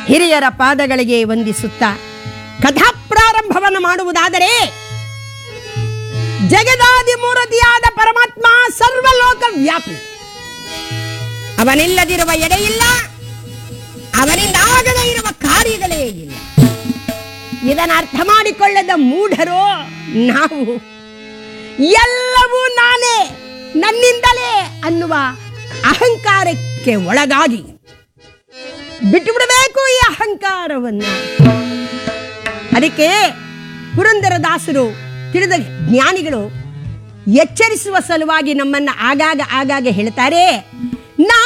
ಹಿರಿಯರ ಪಾದಗಳಿಗೆ ವಂದಿಸುತ್ತಾ ಕಥಾ ಪ್ರಾರಂಭವನ್ನು ಮಾಡುವುದಾದರೆ ಜಗದಾದಿ ಮೂರತಿಯಾದ ಪರಮಾತ್ಮ ಸರ್ವಲೋಕ ವ್ಯಾಪಿ ಅವನಿಲ್ಲದಿರುವ ಎಡೆಯಿಲ್ಲ ಅವನಿಂದ ಆಗದೇ ಇರುವ ಕಾರ್ಯಗಳೇ ಇಲ್ಲ ಇದನ್ನು ಅರ್ಥ ಮಾಡಿಕೊಳ್ಳದ ಮೂಢರು ನಾವು ಎಲ್ಲವೂ ನಾನೇ ನನ್ನಿಂದಲೇ ಅನ್ನುವ ಅಹಂಕಾರಕ್ಕೆ ಒಳಗಾಗಿ ಬಿಟ್ಟು ಬಿಡಬೇಕು ಈ ಅಹಂಕಾರವನ್ನು ಅದಕ್ಕೆ ಪುರಂದರದಾಸರು ತಿಳಿದ ಜ್ಞಾನಿಗಳು ಎಚ್ಚರಿಸುವ ಸಲುವಾಗಿ ನಮ್ಮನ್ನ ಆಗಾಗ ಆಗಾಗ ಹೇಳ್ತಾರೆ ನಾ